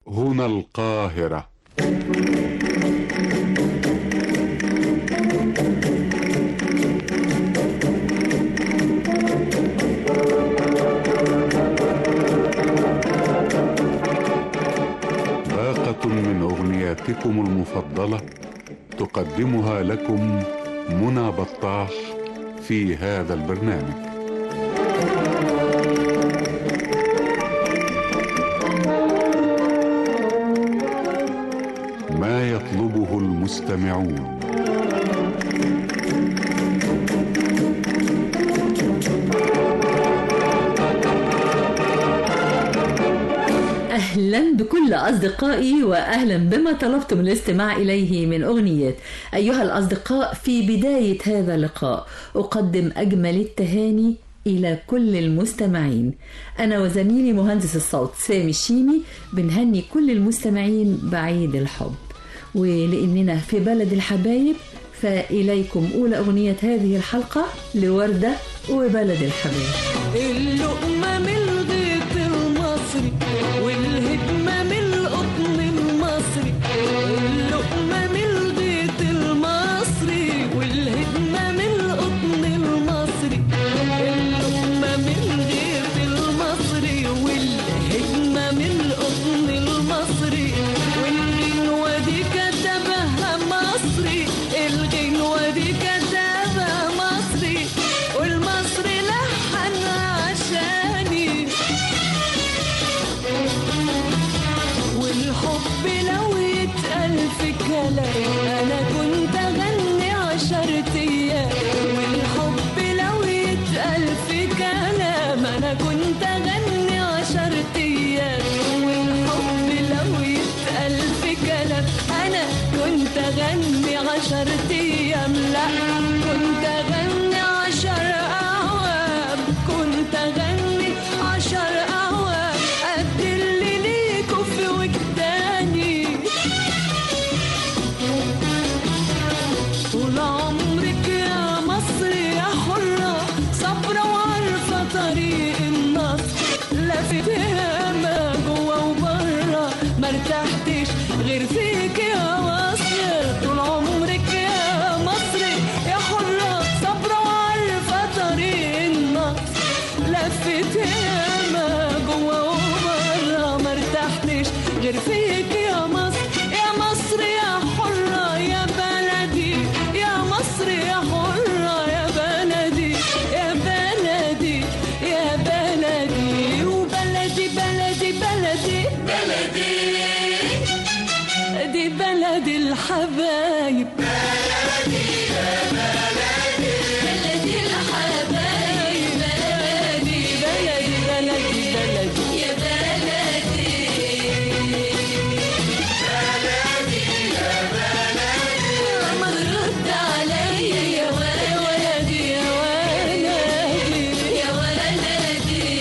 هنا القاهرة باقة من أغنياتكم المفضلة تقدمها لكم منى بطاح في هذا البرنامج ما يطلبه المستمعون أهلا بكل أصدقائي وأهلا بما طلبتم الاستماع إليه من أغنيات أيها الأصدقاء في بداية هذا اللقاء أقدم أجمل التهاني إلى كل المستمعين أنا وزميلي مهندس الصوت سامي الشيمي بنهني كل المستمعين بعيد الحب ولأننا في بلد الحبايب فإليكم أولى أغنية هذه الحلقة لوردة وبلد الحبايب اللقمة من الغيط المصري والهدمة من القطن المصري اللقمة من الغيط المصري والهدمة من القطن المصري اللقمة من الغيط المصري والهدمة من القطن المصري والغنوة دي كتبها مصري الغنوة دي كتبها مصري والمصري لحن عشاني والحب لو يتقال في كلام انا كنت اغني عشرة ايام والحب لو يتقال في كلام انا كنت اغني عشرة ايام والحب لو يتقال في كلام انا كنت اغني عشرة ايام لا كنت اغني عشر اعوام كنت اغني عشر اعوام قد اللي ليكوا في وجداني طول عمرك يا مصر يا حرة صبرة وعارفة طريق النصر لفت ياما جوا وبرا ما ارتحتش غير فيك يا مصر طول عمرك يا مصر يا حرة صبرة وعارفة طريق النصر لفت ياما جوا وبرا ما ارتحتش غير فيك يا مصر يا مصر يا حرة يا بلدي يا مصر يا حرة يا بلدي يا بلدي يا بلدي وبلدي بلدي بلدي بلدي دي بلد الحبايب بلدي الحبايب بلدي بلدي بلدي بلدي يا بلدي ما ترد عليا يا ولدي يا ولدي يا ولدي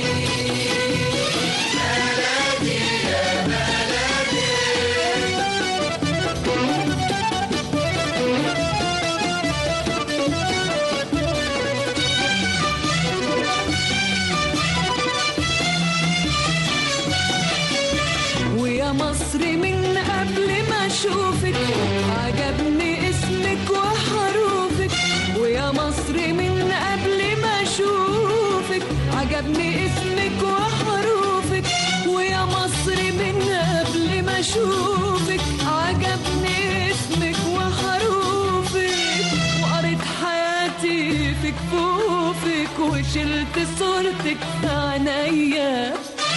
ويا مصر من قبل ما اشوفك عجبني اسمك وحروفك ويا مصر من قبل ما اشوفك عجبني اسمك وحروفك ويا مصر من قبل ما اشوفك عجبني اسمك وحروفك وقريت حياتي في كفوفك وشلت صورتك في عينيا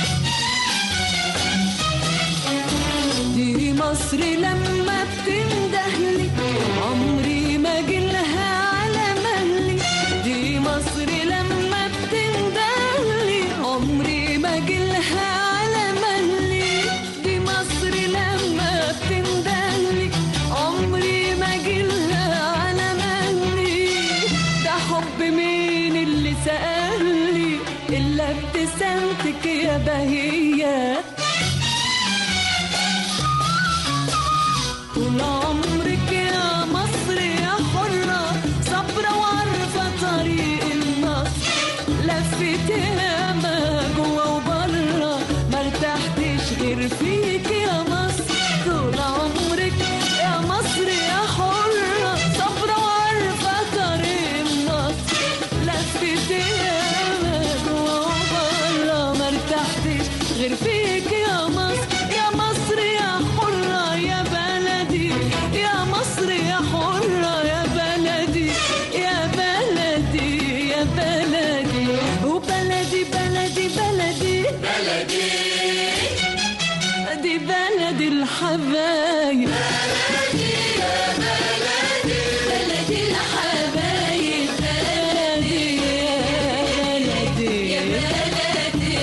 دي مصر لما بتندهلي عمري ما جلها على مهلي دي مصر لما بتندهلي عمري ما جلها على مهلي دي مصر لما بتندهلي عمري ما جلها على مهلي ده حب مين اللي سألي إلا ابتسامتك يا بهيه طول عمرك يا مصر يا حرة صبرة وعارفة طريق النصر لفت ياما جوا وبرا ما ارتحتش غير فيك فيك يا مصر طول عمرك يا مصر يا حرة صبرة وعارفة طريق النصر لفت ياما جوا وبرا ما ارتحتش غير فيك يا مصر يا مصر يا حرة يا بلدي يا مصر يا حرة يا بلدي يا بلدي يا بلدي وبلدي بلدي بلدي بلدي دي بلدي الحبايب بلدي الحبايب بلدي يا بلدي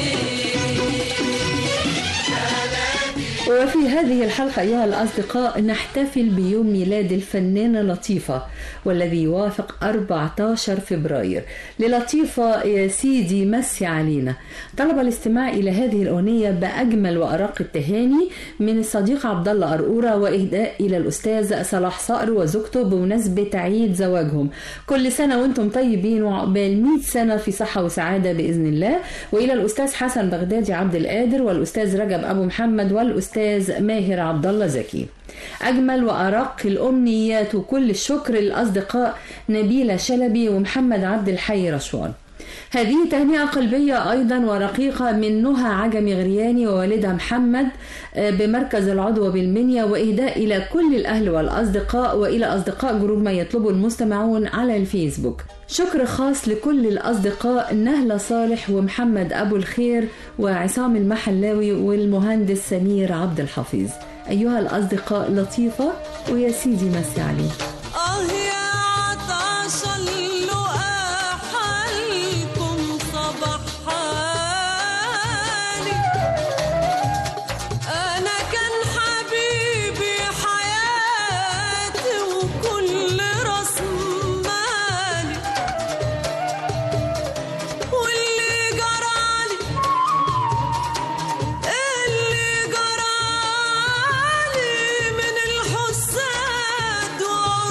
وفي هذه الحلقة أيها الأصدقاء نحتفل بيوم ميلاد الفنانة لطيفة والذي يوافق 14 فبراير للطيفة يا سيدي مسي علينا طلب الاستماع إلى هذه الأغنية بأجمل وأرق التهاني من الصديق عبد الله أرقورة وإهداء إلى الأستاذ صلاح صقر وزوجته بمناسبة عيد زواجهم كل سنة وأنتم طيبين وعقبال 100 سنة في صحة وسعادة بإذن الله وإلى الأستاذ حسن بغدادي عبد القادر والأستاذ رجب أبو محمد والأستاذ ماهر عبد الله زكي أجمل وأرق الأمنيات وكل الشكر للأصدقاء نبيلة شلبي ومحمد عبد الحي رشوان هذه تهنئة قلبية أيضا ورقيقة من نهى عجمي غرياني ووالدها محمد آه، بمركز العضوة بالمنيا وإهداء إلى كل الأهل والأصدقاء وإلى أصدقاء جروب ما يطلبه المستمعون على الفيسبوك شكر خاص لكل الأصدقاء نهلة صالح ومحمد أبو الخير وعصام المحلاوي والمهندس سمير عبد الحفيظ أيها الأصدقاء لطيفة ويا سيدي مسي عليه آه يا عطاش اللقاح حالكم صباح حالي أنا كان حبيبي حياتي وكل راس مالي واللي جرالي اللي جرالي من الحساد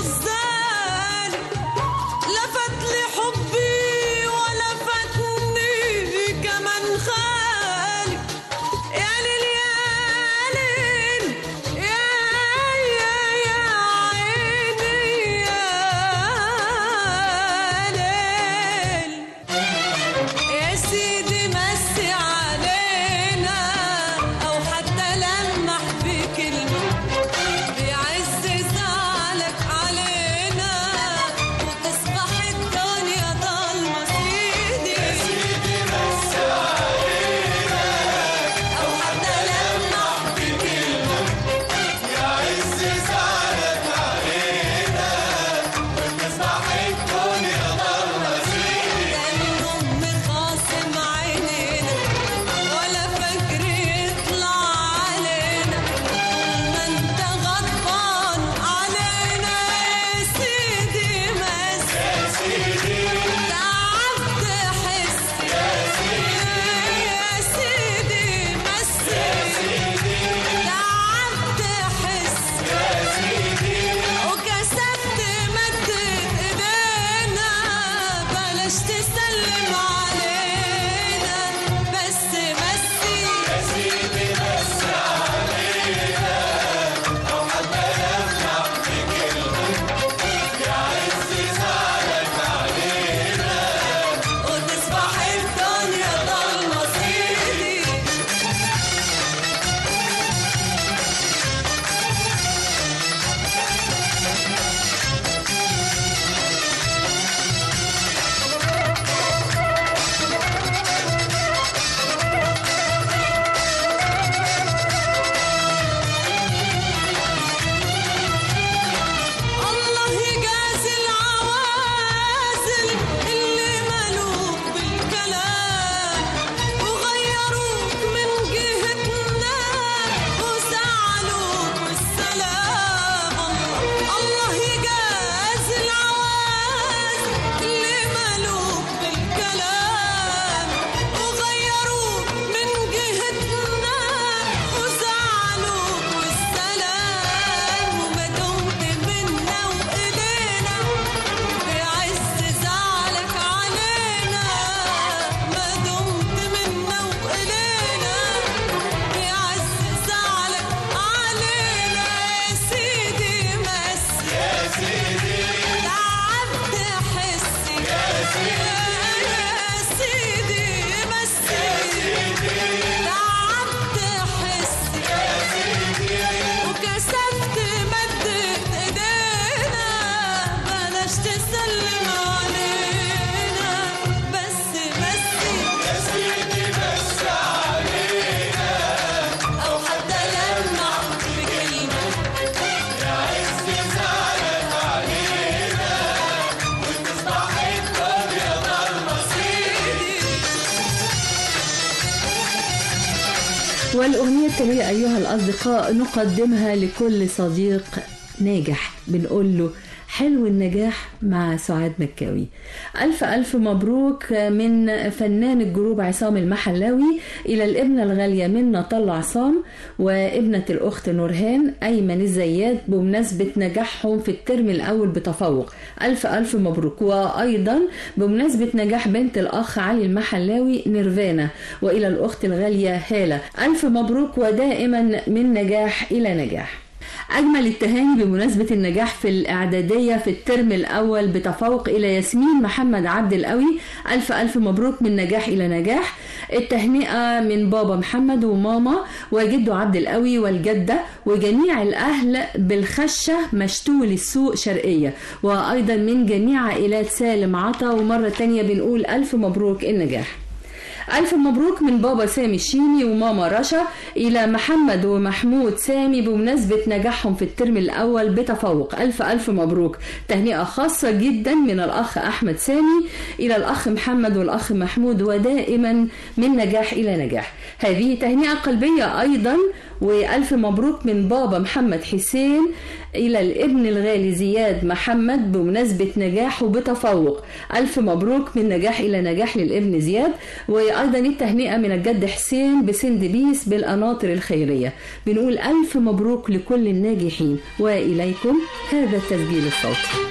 والأغنية التالية أيها الأصدقاء نقدمها لكل صديق ناجح بنقول له حلو النجاح مع سعاد مكاوي ألف ألف مبروك من فنان الجروب عصام المحلاوي إلى الابنة الغالية منا طل عصام وابنة الأخت نورهان أيمن الزيات بمناسبة نجاحهم في الترم الأول بتفوق ألف ألف مبروك وأيضا بمناسبة نجاح بنت الأخ علي المحلاوي نيرفانا وإلى الأخت الغالية هالة ألف مبروك ودائما من نجاح إلى نجاح أجمل التهاني بمناسبة النجاح في الإعدادية في الترم الأول بتفوق إلى ياسمين محمد عبد القوي ألف ألف مبروك من نجاح إلى نجاح التهنئة من بابا محمد وماما وجده عبد القوي والجدة وجميع الأهل بالخشة مشتول السوق شرقية وأيضا من جميع عائلات سالم عطا ومرة تانية بنقول ألف مبروك النجاح ألف مبروك من بابا سامي الشيني وماما رشا إلى محمد ومحمود سامي بمناسبة نجاحهم في الترم الأول بتفوق ألف ألف مبروك تهنئة خاصة جدا من الأخ أحمد سامي إلى الأخ محمد والأخ محمود ودائما من نجاح إلى نجاح هذه تهنئة قلبية أيضا وألف مبروك من بابا محمد حسين إلى الابن الغالي زياد محمد بمناسبة نجاحه بتفوق ألف مبروك من نجاح إلى نجاح للابن زياد وأيضا التهنئة من الجد حسين بسند بيس بالقناطر الخيرية بنقول ألف مبروك لكل الناجحين وإليكم هذا التسجيل الصوتي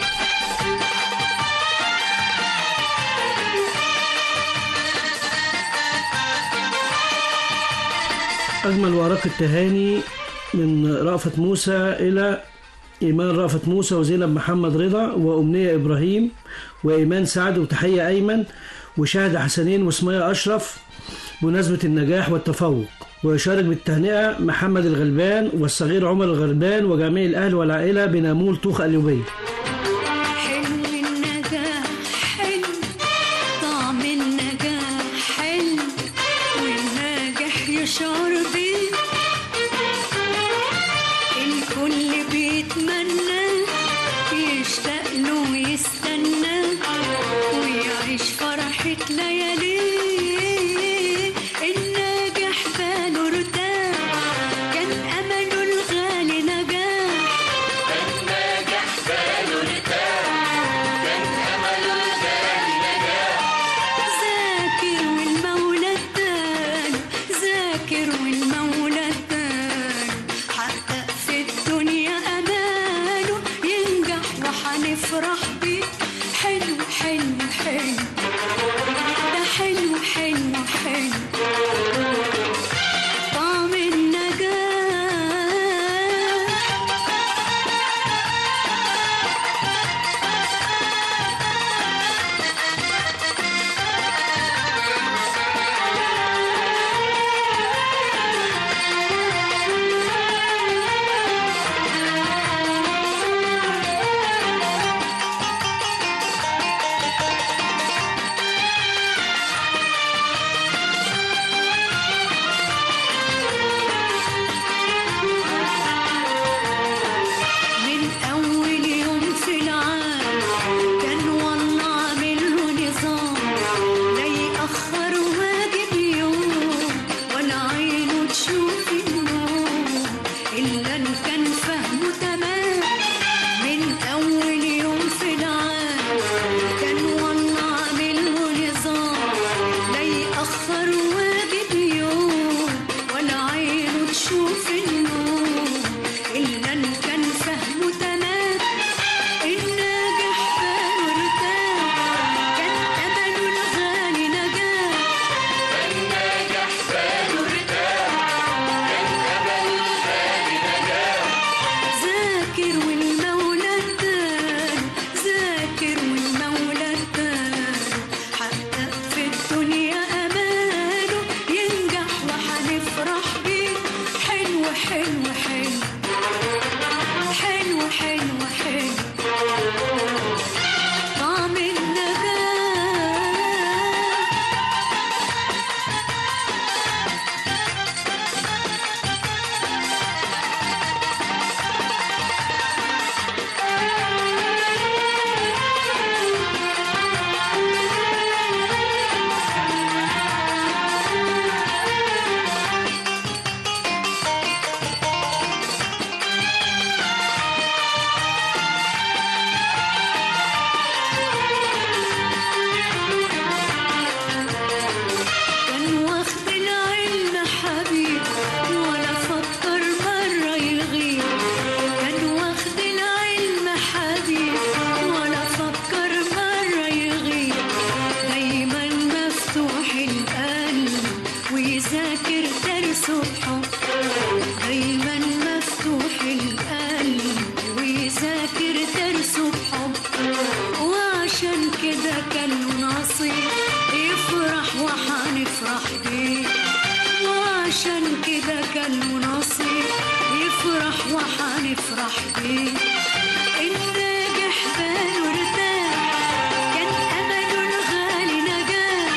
أجمل وأرق التهاني من رأفت موسى إلى إيمان رأفت موسى وزينب محمد رضا وأمنية إبراهيم وإيمان سعد وتحية أيمن وشاهد حسنين وسمية أشرف بمناسبة النجاح والتفوق ويشارك بالتهنئة محمد الغلبان والصغير عمر الغلبان وجميع الأهل والعائلة بنامول طوخ اليوبية حلو النجاح حلو طعم النجاح حلو والناجح يشعر بيه الكل بيتمنى يشتاق له ويستنى ويعيش فرحة لياليه الناجح باله ارتاح كان أمله الغالي نجاح ذاكر والمولى اداله ذاكر والمولى اداله حقق في الدنيا اماله ينجح وحنفرح بيه حلو حلو حلو ده حلو حلو حلو طعم النجاح من أول يوم في العام كان والله عامل له نظام لا يأخر واجب يوم ولا عينه تشوف النوم إلا إن كان فهمه تمام من أول يوم في العام كان والله عامل له نظام لا يأخر واجب يوم ولا عينه تشوف النوم إلا إن كان فهمه تمام الناجح باله ارتاح كان أمله الغالي نجاح ذاكر والمولى اداله ذاكر والمولى اداله حقق في الدنيا اماله ينجح وحنفرح بيه حلو حلو حلو حلو حلو حلو طعم النجاح له نصيب يفرح وحنفرح بيه الناجح باله ارتاح كان أمله الغالي نجاح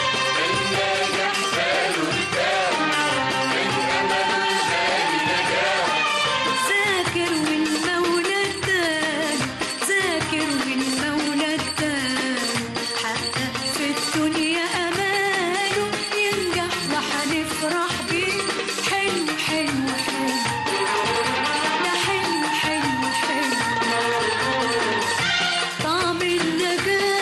ذاكر والمولى اداله ذاكر والمولى اداله حقق في الدنيا اماله ينجح وحنفرح بيه حلو حلو حلو ده حلو حلو حلو طعم النجاح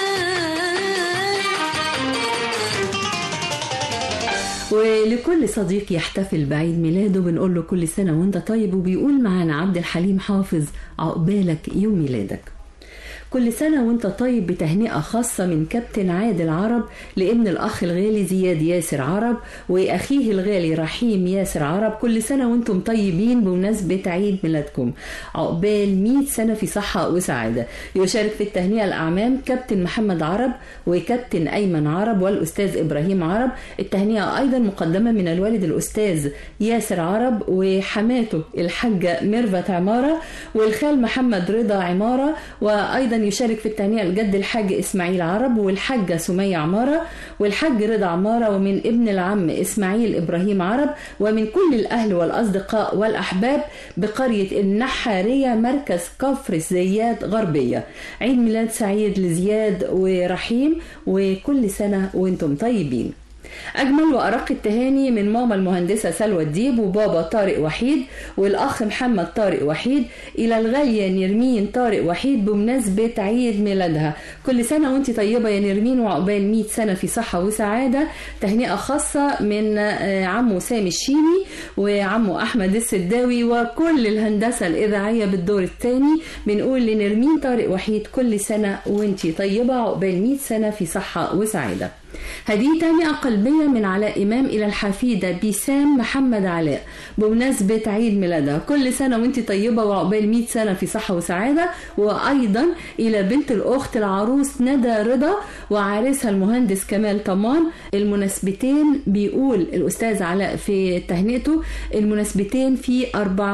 ولكل صديق يحتفل بعيد ميلاده بنقول له كل سنة وانت طيب وبيقول معانا عبد الحليم حافظ عقبالك يوم ميلادك كل سنة وانت طيب بتهنئة خاصة من كابتن عادل عرب لابن الأخ الغالي زياد ياسر عرب وأخيه الغالي رحيم ياسر عرب كل سنة وانتم طيبين بمناسبة عيد ميلادكم عقبال 100 سنة في صحة وسعادة يشارك في التهنئة الأعمام كابتن محمد عرب وكابتن أيمن عرب والأستاذ إبراهيم عرب التهنئة أيضا مقدمة من الوالد الأستاذ ياسر عرب وحماته الحاجة ميرفت عمارة والخال محمد رضا عمارة وأيضا يشارك في التهنئة الجد الحاج إسماعيل عرب والحاجة سمية عمارة والحاج رضا عمارة ومن ابن العم إسماعيل إبراهيم عرب ومن كل الأهل والأصدقاء والأحباب بقرية النحارية مركز كفر الزيات غربية عيد ميلاد سعيد لزياد ورحيم وكل سنة وانتم طيبين أجمل وأرق التهاني من ماما المهندسة سلوى الديب وبابا طارق وحيد والأخ محمد طارق وحيد إلى الغالية نرمين طارق وحيد بمناسبة عيد ميلادها كل سنة وانت طيبة يا نرمين وعقبال 100 سنة في صحة وسعادة تهنئة خاصة من آه، عمو سامي الشيمي وعمو أحمد السداوي وكل الهندسة الإذاعية بالدور الثاني بنقول لنرمين طارق وحيد كل سنة وانت طيبة عقبال 100 سنة في صحة وسعادة هذه تهنئة قلبية من علاء إمام إلى الحفيدة بيسام محمد علاء بمناسبة عيد ميلادها كل سنة وانت طيبة وعقبال 100 سنة في صحة وسعادة وأيضا إلى بنت الأخت العروس ندى رضا وعريسها المهندس كمال طمان المناسبتين بيقول الأستاذ علاء في تهنئته المناسبتين في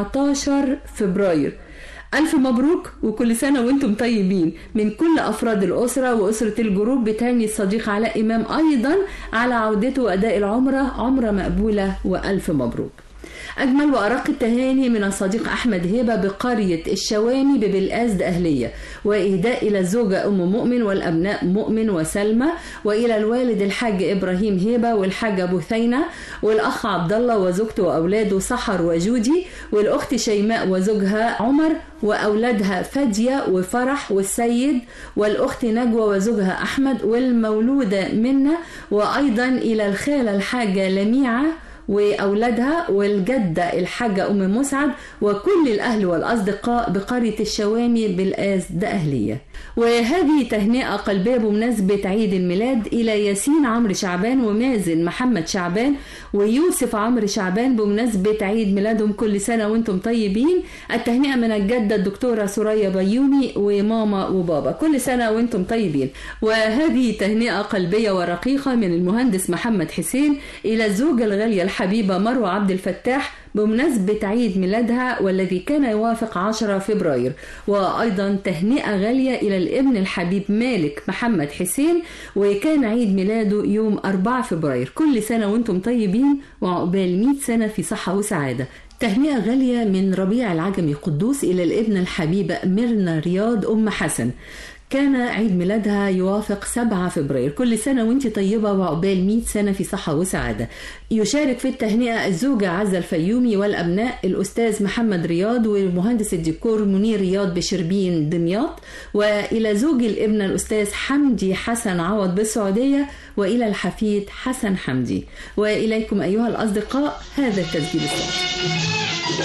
14 فبراير ألف مبروك وكل سنة وانتم طيبين من كل أفراد الأسرة وأسرة الجروب بتهني الصديق علاء إمام أيضا على عودته وأداء العمرة عمرة مقبولة وألف مبروك أجمل وأرق التهاني من الصديق أحمد هبة بقرية الشوامي ببلقاسد أهلية وإهداء إلى الزوجة أم مؤمن والأبناء مؤمن وسلمى وإلى الوالد الحاج إبراهيم هبة والحاجة بثينة والأخ عبد الله وزوجته وأولاده سحر وجودي والأخت شيماء وزوجها عمر وأولادها فادية وفرح والسيد والأخت نجوى وزوجها أحمد والمولودة منة وأيضا إلى الخالة الحاجة لميعة وأولادها والجدة الحاجة أم مسعد وكل الأهل والأصدقاء بقرية الشوامي بالآزد أهلية وهذه تهنئة قلبية بمناسبة عيد الميلاد إلى ياسين عمرو شعبان ومازن محمد شعبان ويوسف عمرو شعبان بمناسبة عيد ميلادهم كل سنة وانتم طيبين التهنئة من الجدة الدكتورة سوريا بيومي وماما وبابا كل سنة وانتم طيبين وهذه تهنئة قلبية ورقيقة من المهندس محمد حسين إلى الزوجة الغالية الحبيبة مروة عبد الفتاح بمناسبة عيد ميلادها والذي كان يوافق 10 فبراير وأيضا تهنئة غالية إلى الابن الحبيب مالك محمد حسين وكان عيد ميلاده يوم 4 فبراير كل سنة وانتم طيبين وعقبال 100 سنة في صحة وسعادة تهنئة غالية من ربيع العجمي قدوس إلى الابن الحبيبة ميرنا رياض أم حسن كان عيد ميلادها يوافق 7 فبراير كل سنة وانت طيبة وعقبال 100 سنة في صحة وسعادة يشارك في التهنئة الزوجة عزة الفيومي والأبناء الأستاذ محمد رياض ومهندس الديكور منير رياض بشربين دمياط وإلى زوج الابنة الأستاذ حمدي حسن عوض بالسعودية وإلى الحفيد حسن حمدي وإليكم أيها الأصدقاء هذا التسجيل الصوتي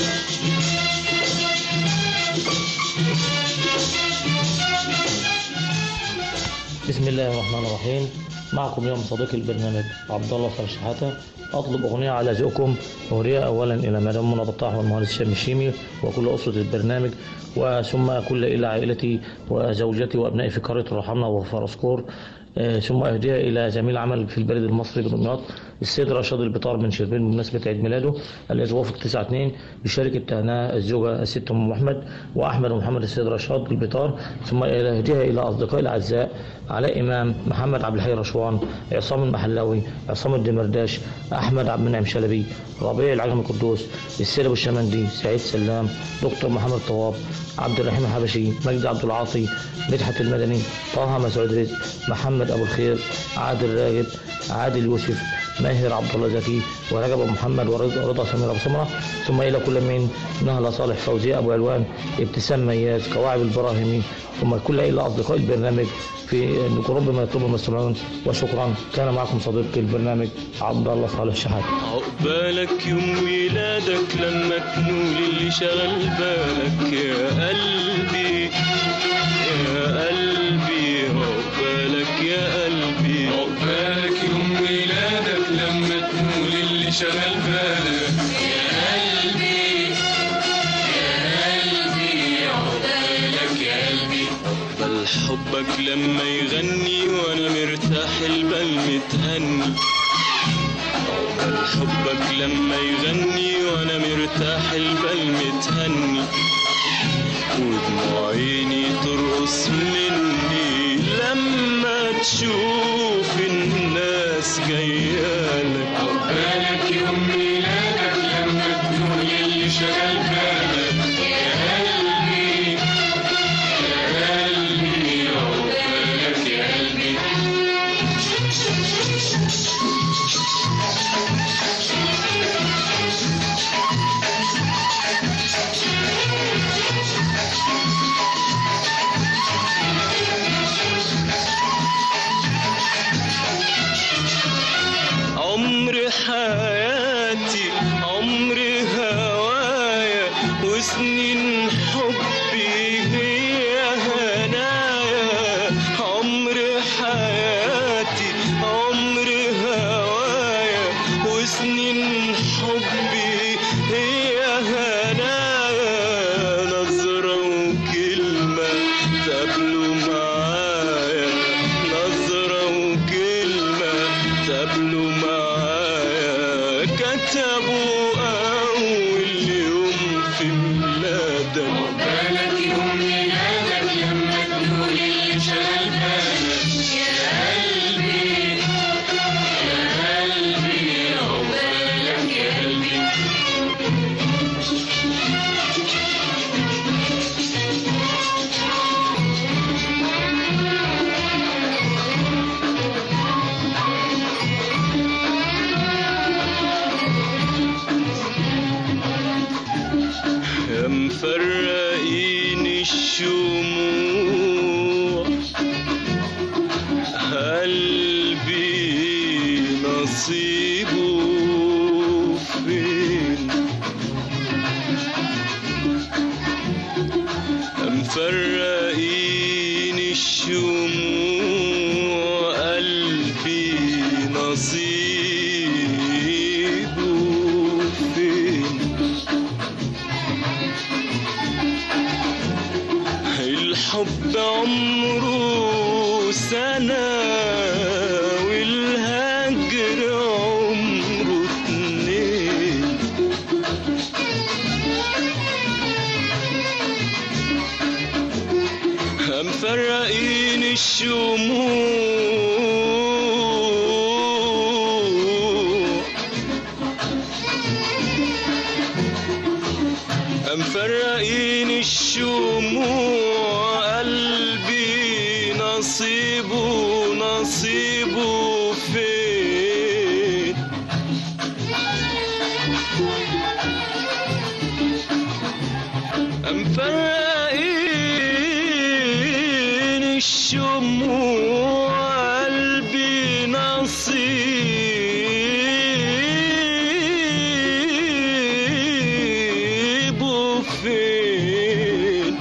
بسم الله الرحمن الرحيم معكم يوم صديق البرنامج عبد الله فرشحاته اطلب اغنيه على ذوقكم اغنيه اولا الى مدام منى بطاح والمهندس هشام الشيمي وكل اسره البرنامج وثم كل الى عائلتي وزوجتي وابنائي في قريه الرحمه وفرسكور آه، ثم اهديها الى زميل عمل في البريد المصري بدمياط السيد رشاد البطار من شربين بمناسبة عيد ميلاده الذي وافق 9 2 بشارك التهنئة الزوجة الست أم محمد وأحمد ومحمد السيد رشاد البطار ثم إلى هديها إلى أصدقائي الأعزاء علاء إمام محمد عبد الحي رشوان عصام المحلاوي عصام الدمرداش أحمد عبد المنعم شلبي ربيع العجم القدوس السيد أبو الشمندي سعيد سلام دكتور محمد طواب عبد الرحيم الحبشي مجدي عبد العاطي مدحت المدني طه مسعود رزق محمد أبو الخير عادل راغب عادل يوسف ماهر عبد الله زكي ورجب أبو محمد ورضا رضا سمير ابو سمره ثم الى كل من نهله صالح فوزي ابو علوان ابتسام مياز كواعب البراهيمي ثم كل الى اصدقاء البرنامج في جروب ما يطلب المستمعون وشكرا كان معكم صديقي البرنامج عبد الله صالح شحاته عقبالك يوم ميلادك لما تنول اللي شغل بالك يا قلبي يا قلبي عقبالك يا قلبي عقبالك يوم ميلادك لما تنول اللي شغل بالك يا قلبي يا قلبي عقبالك يا قلبي بل حبك لما يغني وانا مرتاح البال متهني حبك لما يغني وانا مرتاح البال متهني ودموع عيني ترقص مني لما تشوف الناس جايالك عقبالك يوم ميلادك لما تقول اللي شغال بالك يا قلبي يا قلبي عقبالك يا قلبي عمر حياتي عمر هوايا وسنين حبي هي هنايا عمر حياتي عمر هوايا وسنين حبي هي هنايا نظرة وكلمة تقابلوا معايا نظرة وكلمة تقابلوا معايا كتبوا أول يوم في ميلادك عقبالك يوم ميلادك لما تقول اللي شغال بالك يا قلبي يا قلبي عقبالك يا قلبي يا مفرقين الشموع قلبي نصيبه فين يا مفرقين الشموع قلبي نصيبه فين الحب عمره سنة والهجر عمره اتنين مفرقين الشموع مفرقين الشموع قلبي نصيبه نصيبه فين مفرقين الشموع قلبي نصيبه فين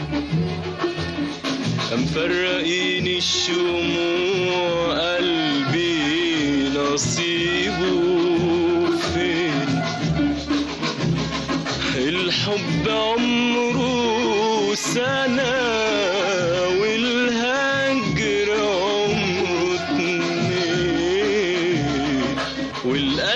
مفرقين الشموع قلبي نصيبه فين الحب عمره سنة والهجر عمره اتنين والقلب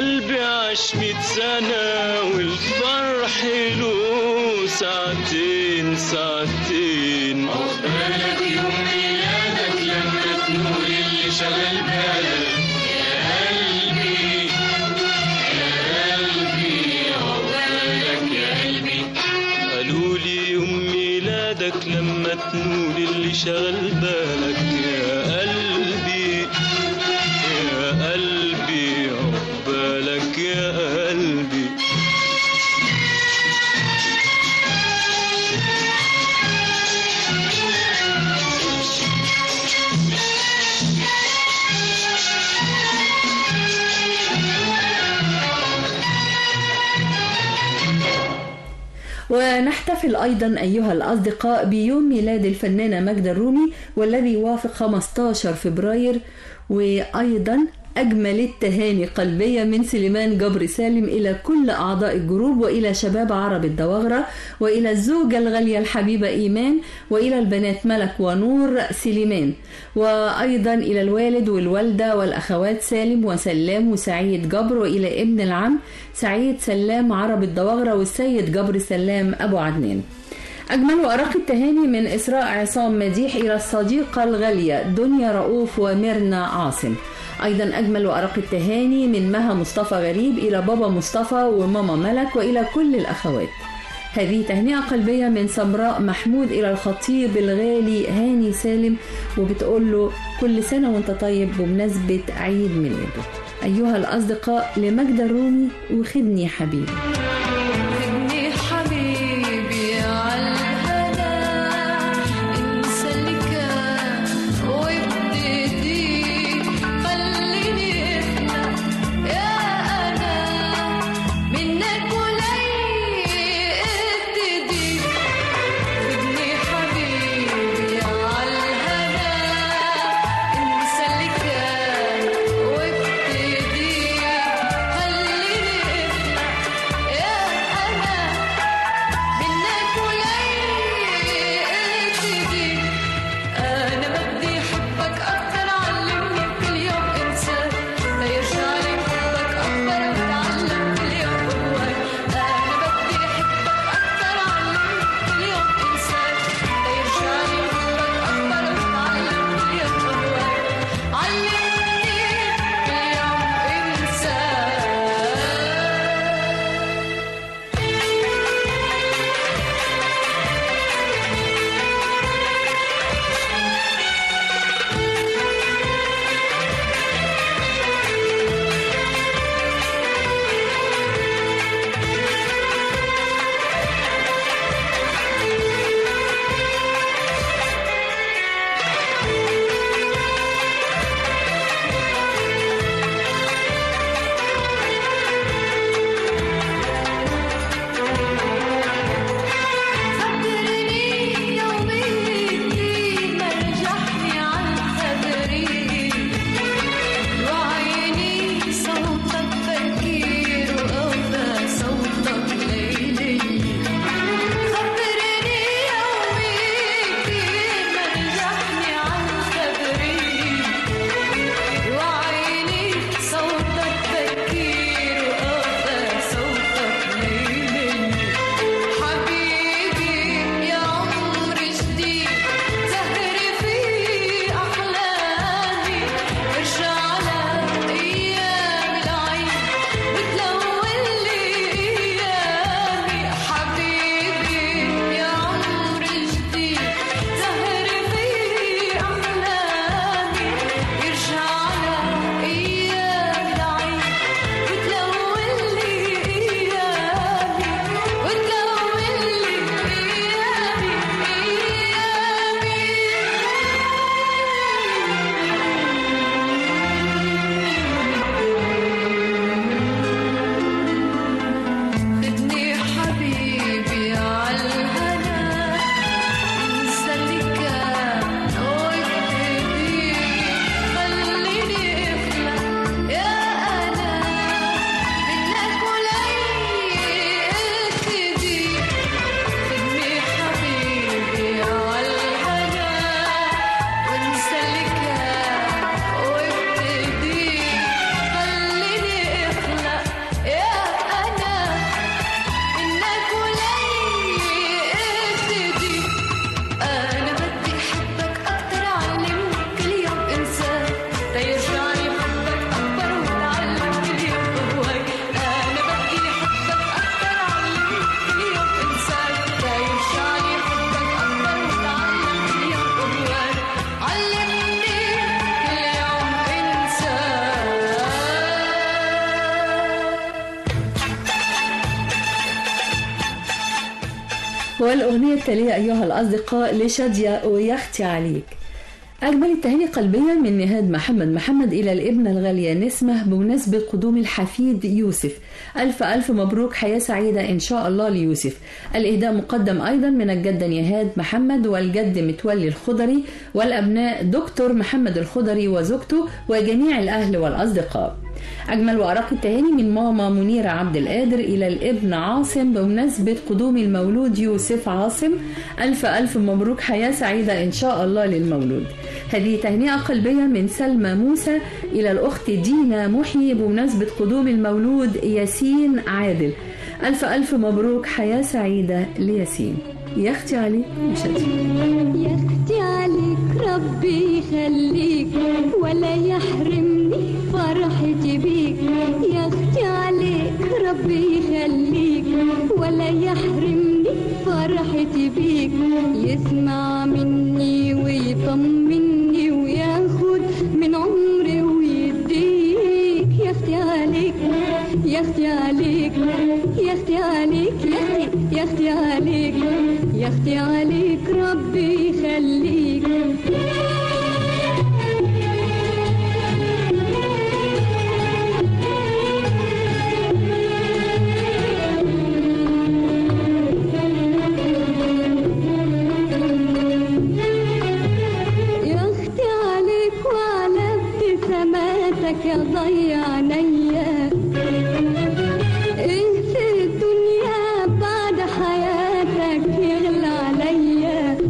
عاش ميت سنة والفرح له ساعتين ساعتين عقبالك يوم ميلادك لما تنور اللي شغل بالك يا قلبي يا قلبي عقبالك يا قلبي قالوا لي يوم ميلادك لما تنور اللي شغل بالك يا قلبي يا قلبي عقبالك يا قلبي ونحتفل أيضا أيها الأصدقاء بيوم ميلاد الفنانة ماجدة الرومي والذي يوافق 15 فبراير وأيضا أجمل التهاني قلبية من سليمان جبر سالم إلى كل أعضاء الجروب وإلى شباب عرب الدواغرة وإلى الزوجة الغالية الحبيبة إيمان وإلى البنات ملك ونور سليمان وأيضا إلى الوالد والوالدة والأخوات سالم وسلام وسعيد جبر وإلى ابن العم سعيد سلام عرب الدواغرة والسيد جبر سلام أبو عدنان أجمل وأرق التهاني من إسراء عصام مديح إلى الصديقة الغالية دنيا رؤوف وميرنا عاصم أيضا أجمل وأرق التهاني من مها مصطفى غريب إلى بابا مصطفى وماما ملك وإلى كل الأخوات هذه تهنئة قلبية من سمراء محمود إلى الخطيب الغالي هاني سالم وبتقول له كل سنة وانت طيب بمناسبة عيد ميلاده أيها الأصدقاء لمجد الرومي وخدني يا حبيبي خدني حبيبي عالهنا انسى اللي كان وابتدي خليني افهم يا انا منك ولي ابتدي خدني حبيبي عالهنا انسى اللي كان وابتدي خليني افهم يا والأغنية التالية أيها الأصدقاء لشادية ويختي عليك أجمل التهاني قلبيا من نهاد محمد محمد إلى الابنة الغالية نسمة بمناسبة قدوم الحفيد يوسف ألف ألف مبروك حياة سعيدة إن شاء الله ليوسف الإهداء مقدم أيضا من الجدة نهاد محمد والجد متولي الخضري والأبناء دكتور محمد الخضري وزوجته وجميع الأهل والأصدقاء أجمل وأرق التهاني من ماما منيرة عبد القادر إلى الابن عاصم بمناسبة قدوم المولود يوسف عاصم ألف ألف مبروك حياة سعيدة إن شاء الله للمولود هذه تهنئة قلبية من سلمى موسى إلى الأخت دينا محي بمناسبة قدوم المولود ياسين عادل ألف ألف مبروك حياة سعيدة لياسين يا أختي عليك مش هتي. يا اختي عليك ربي يخليك ولا يحرمني فرحتي بيك يا اختي عليك ربي يخليك ولا يحرمني فرحتي بيك يسمع مني ويطمني وياخد من عمري ويديك يا اختي عليك يا اختي عليك يا اختي عليك يا اختي يا اختي عليك يا اختي عليك ربي يخليك يا اختي عليك وعلى ابتساماتك يا ضيع عينيا ايه في الدنيا بعد حياتك يغلى عليا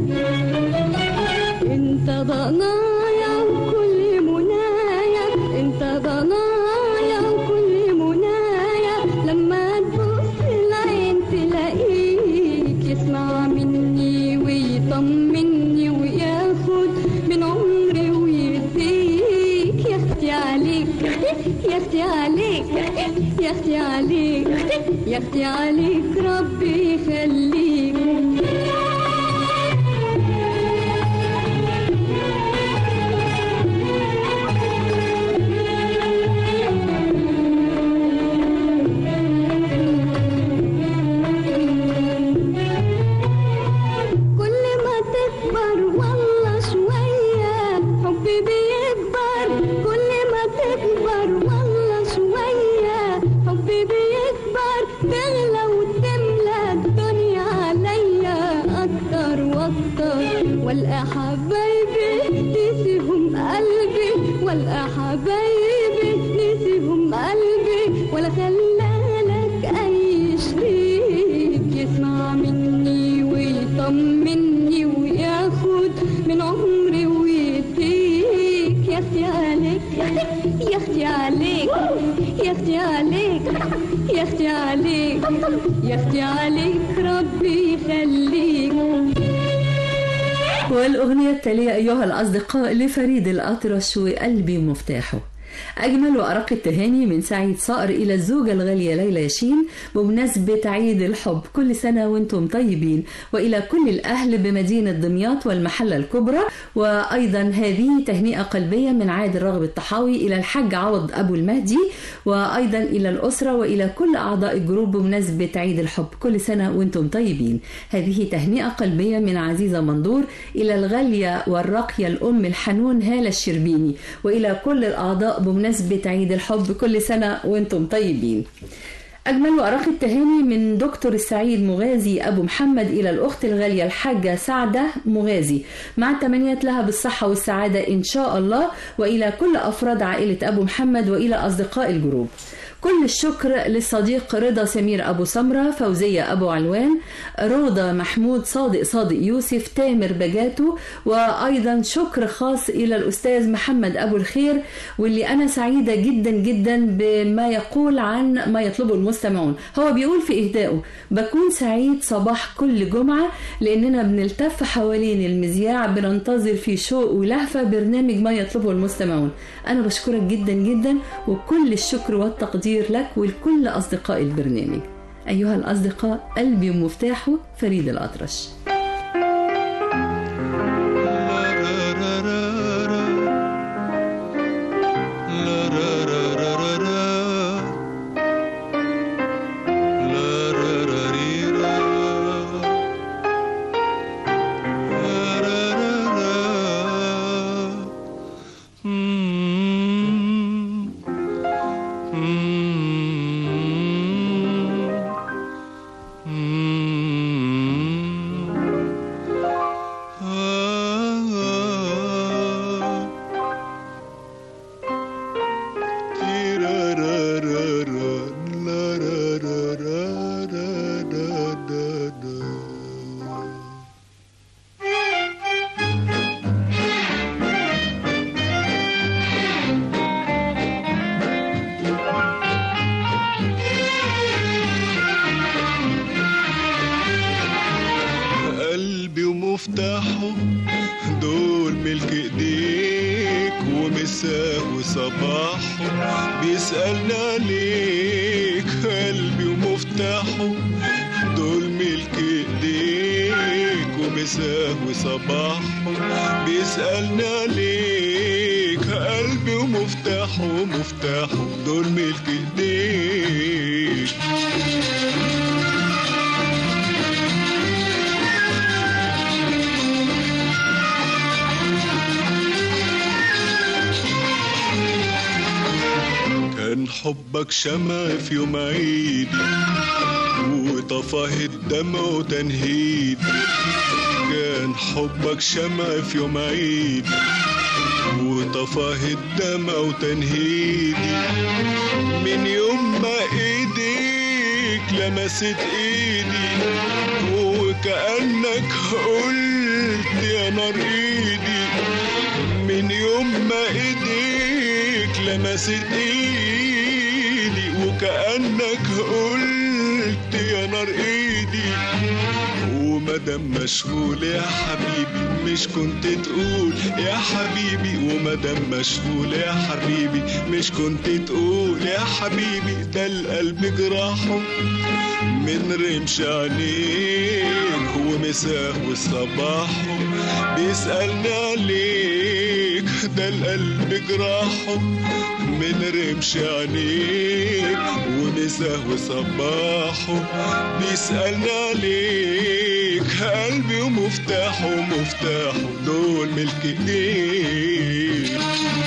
انت ضنايا وكل منايا انت ضنايا وكل منايا لما تبص العين تلاقيك يسمع مني ويطمني وياخد من عمري ويديك يا اختي عليك يا اختي عليك يا اختي عليك يا اختي عليك ربي يخليك كل ما تكبر والله شوية حبي بيكبر كل ما تكبر والله شوية حبي بيكبر تغلى وتملى الدنيا عليا أكتر وأكتر والقى حبايبي نسيهم قلبي والقى حبايبي نسيهم قلبي ولا خلالك أي شريك يسمع مني ويطمني وياخد من عمري ويديك يا اختي عليك يا اختي عليك يا اختي عليك يا اختي عليك يا اختي عليك ربي يخليك والأغنية التالية أيها الأصدقاء لفريد الأطرش وقلبي مفتاحه أجمل وأرق التهاني من سعيد صقر إلى الزوجة الغالية ليلى ياشين بمناسبة عيد الحب كل سنة وانتم طيبين وإلى كل الأهل بمدينة دمياط والمحلة الكبرى وأيضا هذه تهنئة قلبية من عادل رغب الطحاوي إلى الحاج عوض أبو المهدي وأيضا إلى الأسرة وإلى كل أعضاء الجروب بمناسبة عيد الحب كل سنة وانتم طيبين هذه تهنئة قلبية من عزيزة منظور إلى الغالية والراقية الأم الحنون هالة الشربيني وإلى كل الأعضاء بمناسبة عيد الحب كل سنة وانتم طيبين أجمل وأرق التهاني من دكتور السعيد مغازي أبو محمد إلى الأخت الغالية الحاجة سعدة مغازي مع التمنيات لها بالصحة والسعادة إن شاء الله وإلى كل أفراد عائلة أبو محمد وإلى أصدقاء الجروب كل الشكر للصديق رضا سمير أبو سمرة فوزية أبو علوان روضة محمود صادق صادق يوسف تامر بجاتو وأيضا شكر خاص إلى الأستاذ محمد أبو الخير واللي أنا سعيدة جدا جدا بما يقول عن ما يطلبه المستمعون هو بيقول في إهدائه بكون سعيد صباح كل جمعة لأننا بنلتف حوالين المذياع بننتظر في شوق ولهفة برنامج ما يطلبه المستمعون أنا بشكرك جدا جدا وكل الشكر والتقدير لك ولكل أصدقاء البرنامج أيها الأصدقاء قلبي ومفتاحه فريد الأطرش قلبي ومفتاحه دول ملك ايديك ومساه وصباحه بيسألنا عليك قلبي ومفتاحه دول ملك ايديك ومساه وصباحه بيسألنا عليك قلبي ومفتاحه مفتاحه دول ملك ايديك كان حبك شمع في يوم عيدي وطفاه الدمع وتنهيدي كان حبك شمع في يوم عيدي وطفاه الدمع وتنهيدي من يوم ما ايديك لمست ايدي وكأنك قلت يا نار ايدي من يوم ما ايديك لمست ايدي وكأنك قلت يا نار ايدي ومادام مشغول يا حبيبي مش كنت تقول يا حبيبي ومادام مشغول يا حبيبي مش كنت تقول يا حبيبي ده القلب جراحه من رمش عينيك ومساه وصباحه بيسألنا عليك ده القلب جراحه من رمش عينيك ومساه وصباحه بيسألنا عليك قلبي ومفتاحه مفتاحه دول ملك ايديك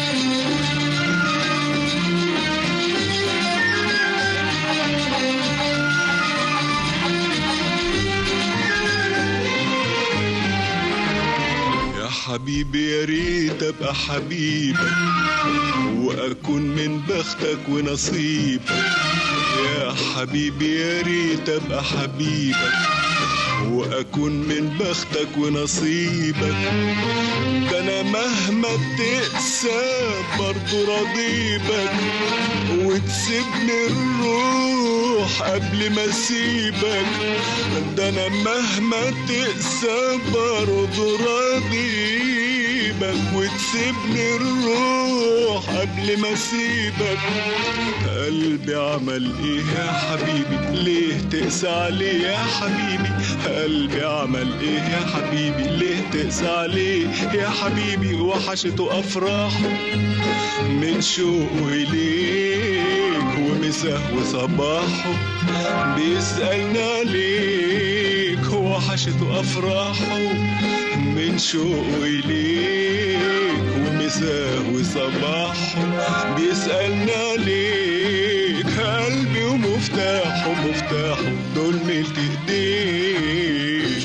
يا حبيبي يا ريت ابقى حبيبك واكون من بختك ونصيبك يا حبيبي يا ريت ابقى حبيبك واكون من بختك ونصيبك ده انا مهما تقسى برضه راضيبك وتسيبني الروح قبل ما اسيبك ده انا مهما تقسى برضه راضيبك وتسيبني الروح قبل ما اسيبك قلبي عمل ايه يا حبيبي ليه تقسى عليه يا حبيبي قلبي عمل ايه يا حبيبي ليه تقسى عليه يا حبيبي وحشته افراحه من شوقه اليك ومساه وصباحه بيسألنا عليك وحشته افراحه من شوقه اليك ومساه وصباحه بيسألنا عليك قلبي ومفتاحه مفتاحه دول ملك ايديك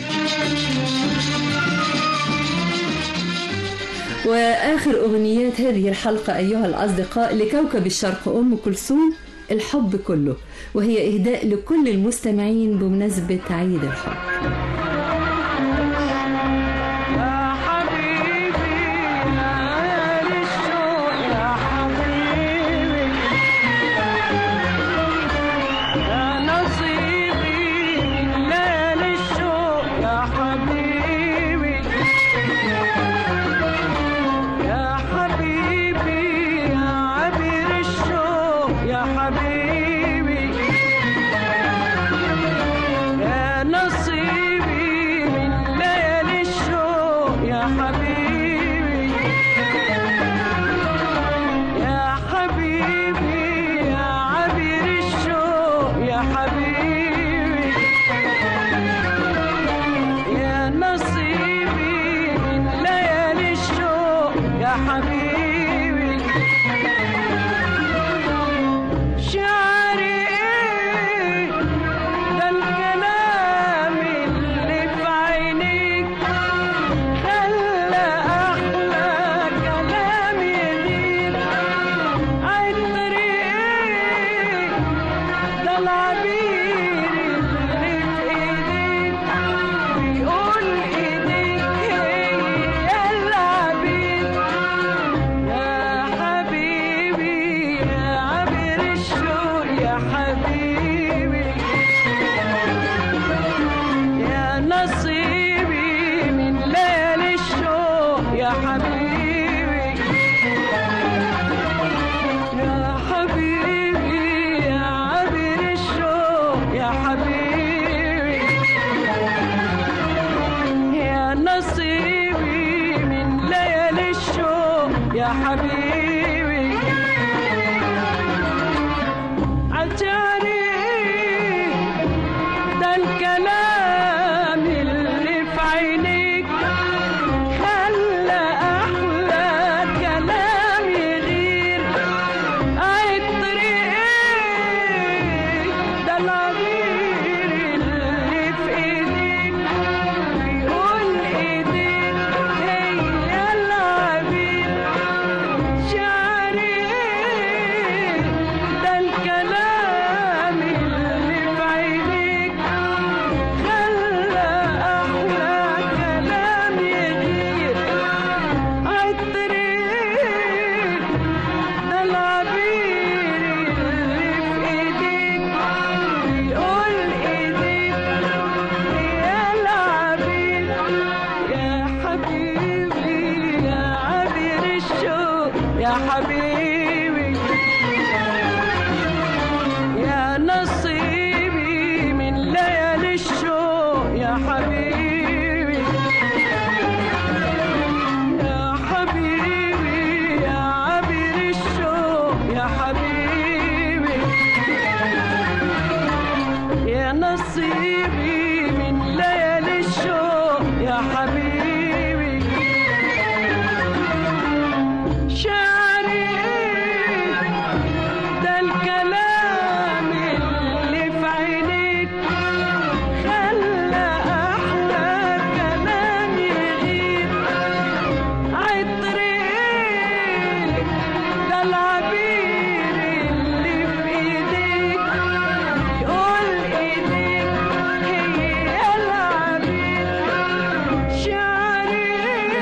وآخر أغنيات هذه الحلقة أيها الأصدقاء لكوكب الشرق أم كلثوم الحب كله وهي إهداء لكل المستمعين بمناسبة عيد الحب يا حبيبي يا للشوق يا حبيبي يا نصيبي من ليالي الشوق يا حبيبي يا حبيبي يا عبير الشوق يا حبيبي يا نصيبي من ليالي الشوق يا حبيبي يا حبيبي يا عبير الشوق يا حبيبي يا نصيبي من ليالي الشوق يا حبيبي شعري ايه ده الكلام اللي في عينيك خلى احلى كلام يليق عطري ايه ده العبير اللي في ايديك بيقول يا حبيبي عالجاري ده الكلام اللي في عينيك خلى احلى كلام يغير عالطريق ده العبير اللي في ايديك بيقول ايديك هي العبير شعري ده الكلام اللي في عينيك خلى احلى كلام يغير عالطريق ده العبير اللي في ايديك بيقول ايديك يا العبير يا حبيبي يا عبير الشوق يا حبيبي يا نصيبي من ليالي الشوق يا حبيبي يا حبيبي يا عبير الشوق يا حبيبي يا نصيبي من ليالي الشوق يا حبيبي شعري ده الكلام اللي في عينيك خلى احلى كلام يغيب عالطريق ده العبير اللي في ايديك يقول ايديك هي العبير شعري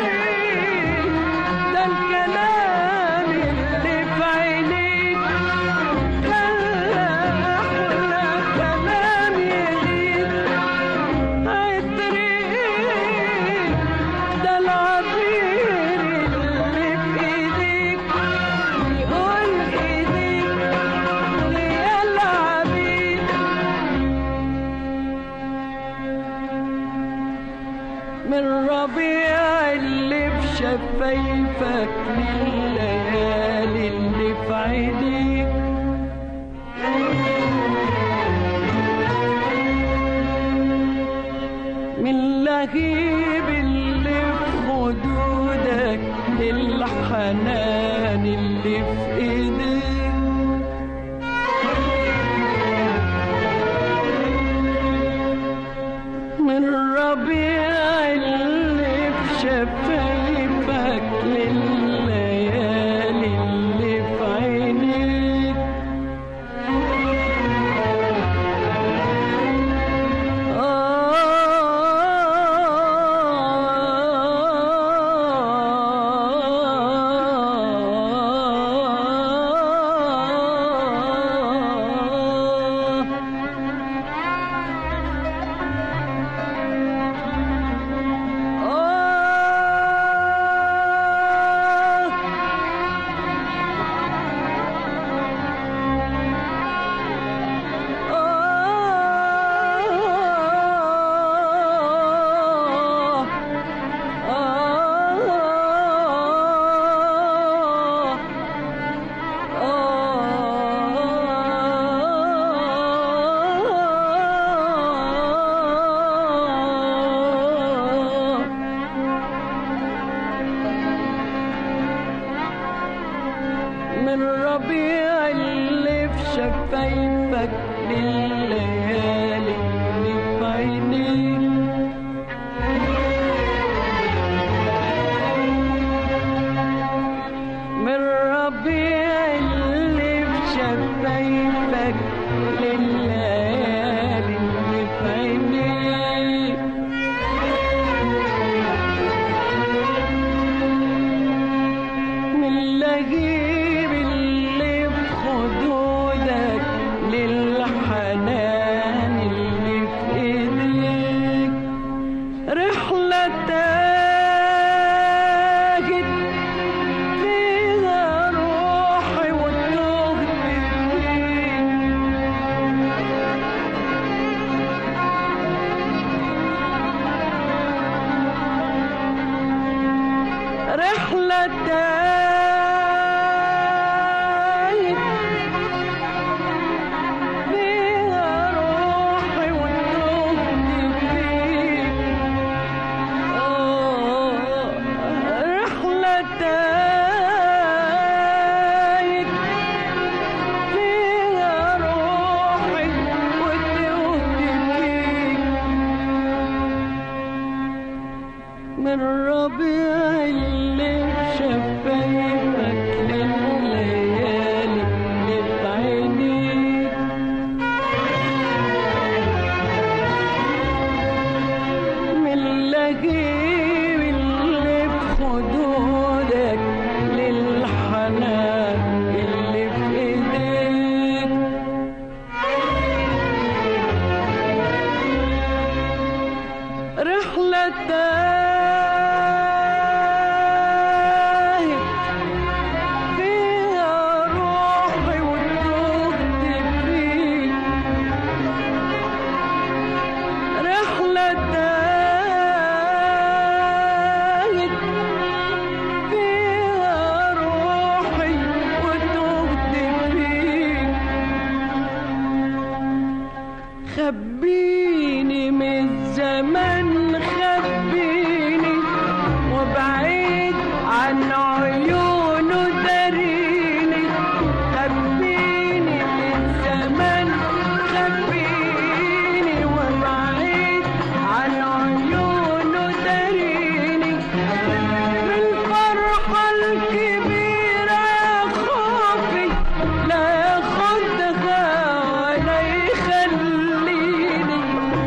ده الكلام اللي في عينيك خلى احلى كلام يغيب عالطريق ده العبير اللي في ايديك يقول ايديك يا العبير من ربيع اللي في شفايفك لليالي اللي في عينيك من لهيب اللي في خدودك للحنان اللي في ايديك من ربيع اللي في شفايفك لليالي اللي في عينيك آه من ربيع اللي في شفايفك لليالي اللي في عينيك من ربيع اللي في شفايفك لليالي اللي في عينيك من لهيب اللي في خدودك للحنان اللي في ايديك رحلة تاجت فيها روحي وتهت فيك رحلة من ربيع اللي شفايفك الليالي اللي بعينيك من لجيب اللي بخدودك للحنان اللي في ايديك رحلة تاهت فيها روحي وتوهت فيك رحلة تاهت فيها روحي وتوهت فيك خبيني من الزمن خبيني وبعيد عن عيونه داريني خبيني من الزمن خبيني وبعيد عن عيونه داريني من الفرحة الكبيرة يا خوفي لا ياخدها ولا يخليني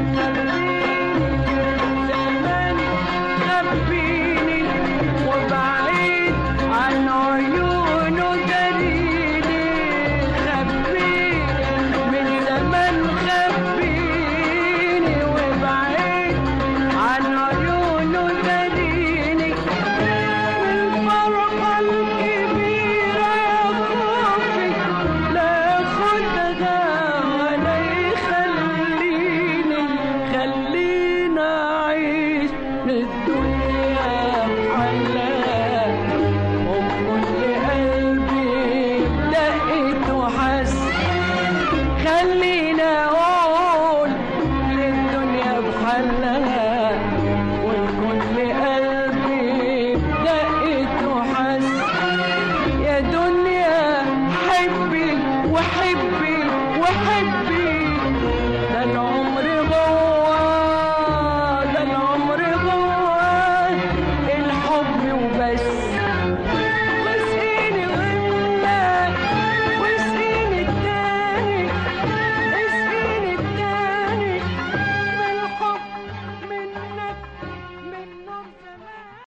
زمان خبيني وبعيد عن عيونه دليلي خبيني من زمان خبيني وبعيد عن عيونه دليلي الفرحة الكبيرة يا خوفي لا ياخدها ولا يخليني خلينا أعيش الدنيا